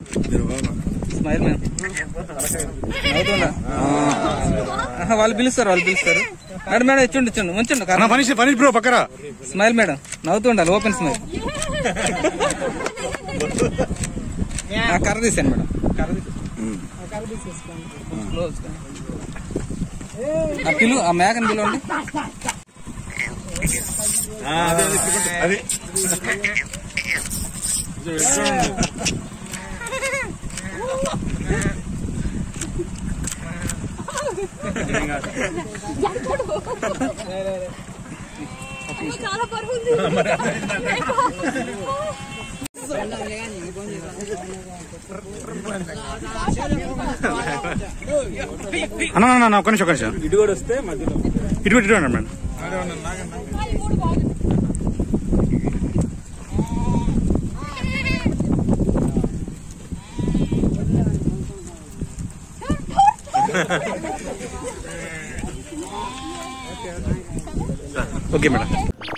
smile ma'am నవ్వుతుండా ఆహా, వాళ్ళు పిలుస్తారు వాళ్ళు పిలుస్తారు మేడం మేడం ఇచ్చిండు ఇచ్చిండు ఉంచండి అన్న ఫనిష్ ఫనిష్ బ్రో పక్కరా స్మైల్ మేడం నవ్వుతుండాలి ఓపెన్ స్మైల్ ఆ, కర్ర తీసాను మేడం కర్ర క్లోజ్ ఆ పిలు ఆ మేకని పిలవండి అది చాలా బరువు ఉంది అన్న అన్న, అన్న ఒక్క నిమిషం ఒక్క నిమిషం ఇటు కూడా వస్తే మధ్యలో ఇటు ఇటు ఇటు మేడం అది మూడు బాగుంది ఓకే మేడం